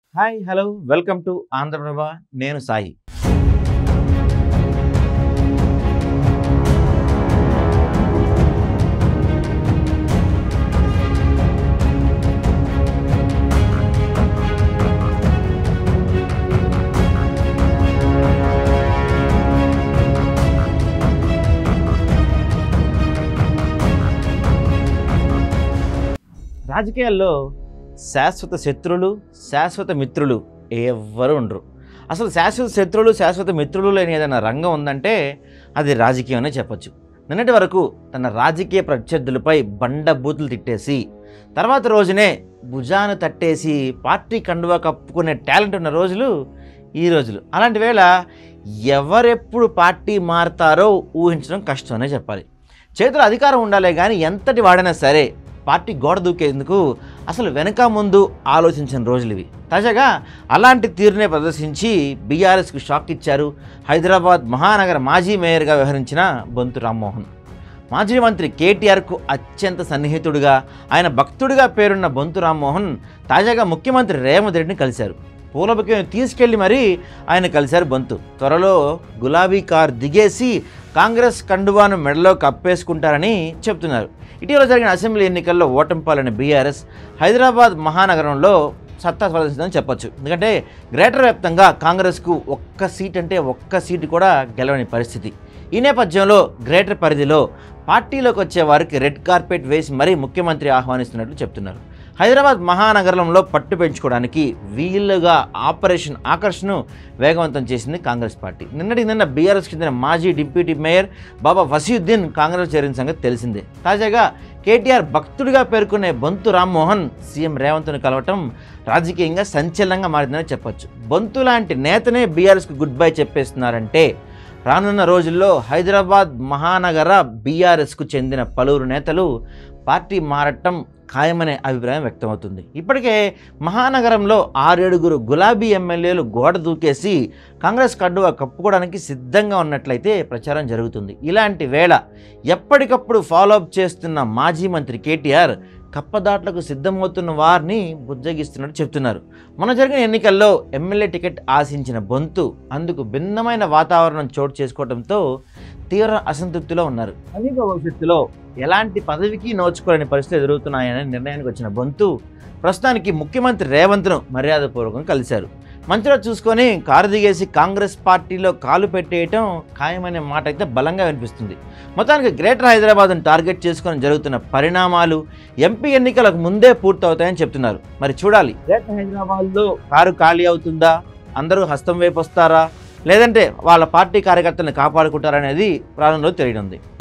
hi hello welcome to Andhraprabha నేను సాయి రాజకీయాల్లో శాశ్వత శత్రులు శాశ్వత మిత్రులు ఎవ్వరు ఉండరు అసలు శాశ్వత శత్రులు శాశ్వత మిత్రులు లేని ఏదైనా రంగం ఉందంటే అది రాజకీయం అనే చెప్పొచ్చు నిన్నటి వరకు తన రాజకీయ ప్రత్యర్థులపై బండ బూతులు తిట్టేసి తర్వాత రోజునే భుజాను తట్టేసి పార్టీ కండువా కప్పుకునే టాలెంట్ ఉన్న రోజులు ఈ రోజులు అలాంటి వేళ ఎవరెప్పుడు పార్టీ మారతారో ఊహించడం కష్టమనే చెప్పాలి చేతిలో అధికారం ఉండాలే కానీ ఎంతటి వాడైనా సరే పార్టీ గోడ దూకేందుకు అసలు వెనక ముందు ఆలోచించిన రోజులు ఇవి తాజాగా అలాంటి తీరునే ప్రదర్శించి బీఆర్ఎస్కు షాక్ ఇచ్చారు హైదరాబాద్ మహానగర మాజీ మేయర్గా వ్యవహరించిన బొంతు రామ్మోహన్ మాజీ మంత్రి కేటీఆర్కు అత్యంత సన్నిహితుడిగా ఆయన భక్తుడిగా పేరున్న బొంతు రామ్మోహన్ తాజాగా ముఖ్యమంత్రి రేవంత్ రెడ్డిని కలిశారు పూల బొకేను తీసుకెళ్లి మరీ ఆయన కలిశారు బొంతు త్వరలో గులాబీ కార్ దిగేసి కాంగ్రెస్ కండువాను మెడలో కప్పేసుకుంటారని చెప్తున్నారు ఇటీవల జరిగిన అసెంబ్లీ ఎన్నికల్లో ఓటమి పాలైన బీఆర్ఎస్ హైదరాబాద్ మహానగరంలో సత్తా ప్రదర్శిందని చెప్పొచ్చు ఎందుకంటే గ్రేటర్ వ్యాప్తంగా కాంగ్రెస్కు ఒక్క సీట్ అంటే ఒక్క సీటు కూడా గెలవని పరిస్థితి ఈ నేపథ్యంలో గ్రేటర్ పరిధిలో పార్టీలోకి వచ్చే వారికి రెడ్ కార్పెట్ వేసి మరీ ముఖ్యమంత్రి ఆహ్వానిస్తున్నట్లు చెప్తున్నారు హైదరాబాద్ మహానగరంలో పట్టు పెంచుకోవడానికి వీలుగా ఆపరేషన్ ఆకర్షణను వేగవంతం చేసింది కాంగ్రెస్ పార్టీ నిన్నటి నిన్న బీఆర్ఎస్ చెందిన మాజీ డిప్యూటీ మేయర్ బాబా వసీయుద్దీన్ కాంగ్రెస్ చేరిన సంగతి తెలిసిందే తాజాగా కేటీఆర్ భక్తుడిగా పేర్కొనే బొంతు రామ్మోహన్ సీఎం రేవంత్ను కలవటం రాజకీయంగా సంచలనంగా మారిందని చెప్పొచ్చు బొంతు లాంటి నేతనే బీఆర్ఎస్కు గుడ్ బై చెప్పేస్తున్నారంటే రానున్న రోజుల్లో హైదరాబాద్ మహానగర బీఆర్ఎస్కు చెందిన పలువురు నేతలు పార్టీ మారటం ఖాయమనే అభిప్రాయం వ్యక్తమవుతుంది ఇప్పటికే మహానగరంలో ఆరేడుగురు గులాబీ ఎమ్మెల్యేలు గోడ దూకేసి కాంగ్రెస్ కండువా కప్పుకోవడానికి సిద్ధంగా ఉన్నట్లయితే ప్రచారం జరుగుతుంది ఇలాంటి వేళ ఎప్పటికప్పుడు ఫాలోఅప్ చేస్తున్న మాజీ మంత్రి కేటీఆర్ కప్పదాట్లకు సిద్ధమవుతున్న వారిని బుజ్జగిస్తున్నట్టు చెప్తున్నారు మొన్న జరిగిన ఎన్నికల్లో ఎమ్మెల్యే టికెట్ ఆశించిన బొంతు అందుకు భిన్నమైన వాతావరణం చోటు చేసుకోవడంతో తీవ్ర అసంతృప్తిలో ఉన్నారు సమీప భవిష్యత్తులో ఎలాంటి పదవికి నోచుకోలేని పరిస్థితులు ఎదురవుతున్నాయనే నిర్ణయానికి వచ్చిన బొంతు ప్రస్తుతానికి ముఖ్యమంత్రి రేవంత్ను మర్యాదపూర్వకంగా కలిశారు మంచిలో చూసుకొని కారు దిగేసి కాంగ్రెస్ పార్టీలో కాలు పెట్టేయటం ఖాయమనే మాట అయితే బలంగా వినిపిస్తుంది మొత్తానికి గ్రేటర్ హైదరాబాద్ను టార్గెట్ చేసుకొని జరుగుతున్న పరిణామాలు ఎంపీ ఎన్నికలకు ముందే పూర్తవుతాయని చెప్తున్నారు మరి చూడాలి గ్రేటర్ హైదరాబాద్లో కారు ఖాళీ అవుతుందా అందరూ హస్తం వైపు వస్తారా లేదంటే వాళ్ళ పార్టీ కార్యకర్తలను కాపాడుకుంటారనేది ప్రారంభంలో తెలియనుంది